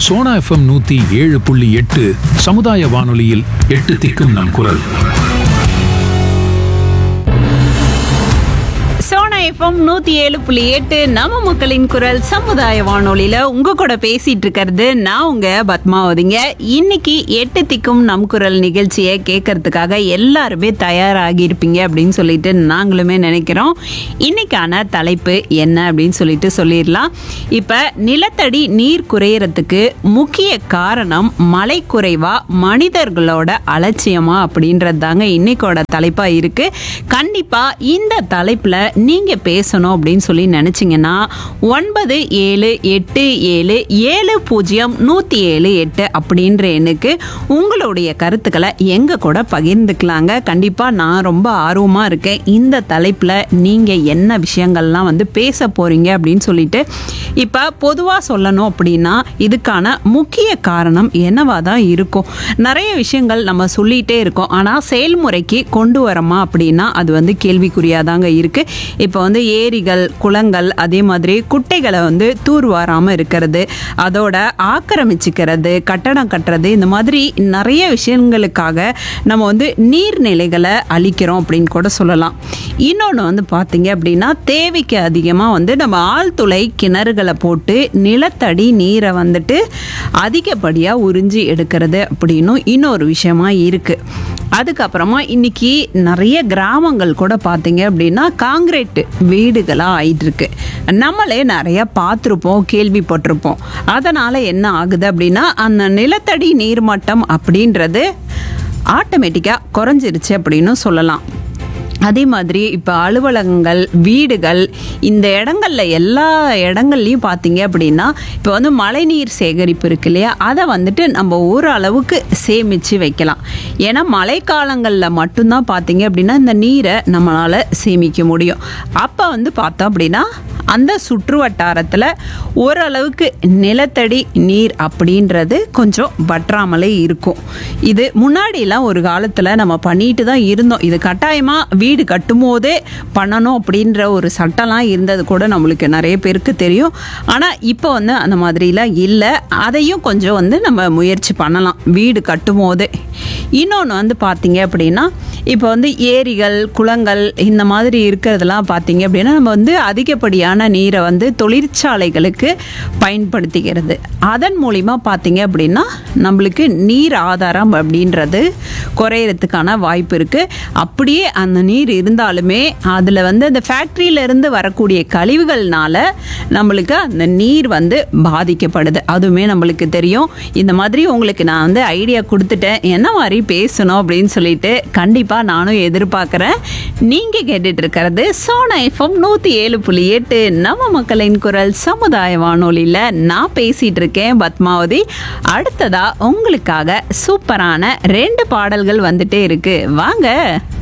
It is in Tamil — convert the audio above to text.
சோனா எஃப்எம் நூத்தி ஏழு புள்ளி எட்டு சமுதாய வானொலியில் எட்டு திக்கும் நம் குரல் சோனா எஃப்எம் நூத்தி ஏழு புள்ளி எட்டு நம்ம மக்களின் குரல் சமுதாய வானொலியில உங்க கூட பேசிட்டு இருக்கிறது நான் உங்க பத்மாவதிங்க இன்னைக்கு எட்டு திக்கும் நம் குரல் நிகழ்ச்சியை கேட்கறதுக்காக எல்லாருமே தயாராகி இருப்பீங்க அப்படின்னு சொல்லிட்டு நாங்களுமே நினைக்கிறோம் இன்னைக்கான தலைப்பு என்ன அப்படின்னு சொல்லிட்டு சொல்லிடலாம் இப்ப நிலத்தடி நீர் குறையறதுக்கு முக்கிய காரணம் மழை குறைவா மனிதர்களோட அலட்சியமா அப்படின்றது தாங்க இன்னைக்கோட தலைப்பா இருக்கு கண்டிப்பா இந்த தலைப்புல நீங்க பேசணும் அப்படின்னு சொல்லி நினைச்சீங்கன்னா ஒன்பது ஏழு எட்டு ஏழு ஏழு பூஜ்ஜியம் நூத்தி ஏழு எட்டு அப்படின்ற எண்ணுக்கு உங்களுடைய கருத்துக்களை எங்க கூட பகிர்ந்துக்கலாங்க கண்டிப்பா நான் ரொம்ப ஆர்வமா இருக்கேன் இந்த தலைப்புல நீங்க என்ன விஷயங்கள்லாம் வந்து பேச போறீங்க அப்படின்னு சொல்லிட்டு இப்ப பொதுவா சொல்லணும் அப்படின்னா இதுக்கான முக்கிய காரணம் என்னவா தான் இருக்கும் நிறைய விஷயங்கள் நம்ம சொல்லிட்டே இருக்கோம் ஆனா செயல்முறைக்கு கொண்டு வரமா அப்படின்னா அது வந்து கேள்விக்குறியாதாங்க இருக்கு இப்போ வந்து ஏரிகள் குளங்கள் அதே மாதிரி குட்டைகளை வந்து தூர்வாராம இருக்கிறது அதோட ஆக்கிரமிச்சுக்கிறது கட்டடம் கட்டுறது இந்த மாதிரி நிறைய விஷயங்களுக்காக நம்ம வந்து நீர்நிலைகளை அழிக்கிறோம் அப்படின்னு கூட சொல்லலாம் இன்னொன்று வந்து பார்த்தீங்க அப்படின்னா தேவைக்கு அதிகமாக வந்து நம்ம ஆழ்துளை கிணறுகளை போட்டு நிலத்தடி நீரை வந்துட்டு அதிகப்படியாக உறிஞ்சி எடுக்கிறது அப்படின்னும் இன்னொரு விஷயமா இருக்குது அதுக்கப்புறமா இன்னைக்கு நிறைய கிராமங்கள் கூட பார்த்தீங்க அப்படின்னா காங்கிரீட் வீடுகளாக ஆயிட்டு இருக்கு நம்மளே நிறைய பார்த்துருப்போம் கேள்விப்பட்டிருப்போம் அதனால என்ன ஆகுது அப்படின்னா அந்த நிலத்தடி நீர்மட்டம் அப்படின்றது ஆட்டோமேட்டிக்காக குறைஞ்சிருச்சு அப்படின்னு சொல்லலாம் அதே மாதிரி இப்போ அலுவலகங்கள் வீடுகள் இந்த இடங்கள்ல எல்லா இடங்கள்லையும் பார்த்தீங்க அப்படின்னா இப்போ வந்து மழைநீர் சேகரிப்பு இருக்கு இல்லையா அதை வந்துட்டு நம்ம ஓரளவுக்கு சேமித்து வைக்கலாம் ஏன்னா மழைக்காலங்களில் மட்டும்தான் பார்த்தீங்க அப்படின்னா இந்த நீரை நம்மளால் சேமிக்க முடியும் அப்போ வந்து பார்த்தோம் அப்படின்னா அந்த சுற்று வட்டாரத்தில் ஓரளவுக்கு நிலத்தடி நீர் அப்படின்றது கொஞ்சம் வற்றாமலே இருக்கும் இது முன்னாடிலாம் ஒரு காலத்தில் நம்ம பண்ணிட்டு தான் இருந்தோம் இது கட்டாயமாக வீடு கட்டும்போதே பண்ணணும் அப்படின்ற ஒரு சட்டம்லாம் இருந்தது கூட நம்மளுக்கு நிறைய பேருக்கு தெரியும் ஆனால் இப்போ வந்து அந்த மாதிரிலாம் இல்லை அதையும் கொஞ்சம் வந்து நம்ம முயற்சி பண்ணலாம் வீடு கட்டும் போதே இன்னொன்று வந்து பார்த்தீங்க அப்படின்னா இப்போ வந்து ஏரிகள் குளங்கள் இந்த மாதிரி இருக்கிறதெல்லாம் பார்த்தீங்க அப்படின்னா நம்ம வந்து அதிகப்படியான நீரை வந்து தொழிற்சாலைகளுக்கு பயன்படுத்திக்கிறது அதன் மூலிமா பார்த்தீங்க அப்படின்னா நம்மளுக்கு நீர் ஆதாரம் அப்படின்றது குறையறதுக்கான வாய்ப்பு இருக்குது அப்படியே அந்த நீர் இருந்தாலுமே அதில் வந்து அந்த ஃபேக்ட்ரியிலேருந்து வரக்கூடிய கழிவுகள்னால நம்மளுக்கு அந்த நீர் வந்து பாதிக்கப்படுது அதுவுமே நம்மளுக்கு தெரியும் இந்த மாதிரி உங்களுக்கு நான் வந்து ஐடியா கொடுத்துட்டேன் என்ன மாதிரி பேசணும் அப்படின்னு சொல்லிட்டு கண்டிப்பாக நானும் எதிர்பார்க்குறேன் நீங்கள் கேட்டுட்டு இருக்கிறது சோனா எஃப்எம் நூற்றி ஏழு புள்ளி எட்டு நம்ம மக்களின் குரல் சமுதாய வானொலியில் நான் பேசிகிட்டு இருக்கேன் பத்மாவதி அடுத்ததா உங்களுக்காக சூப்பரான ரெண்டு பாடல்கள் வந்துட்டே இருக்கு வாங்க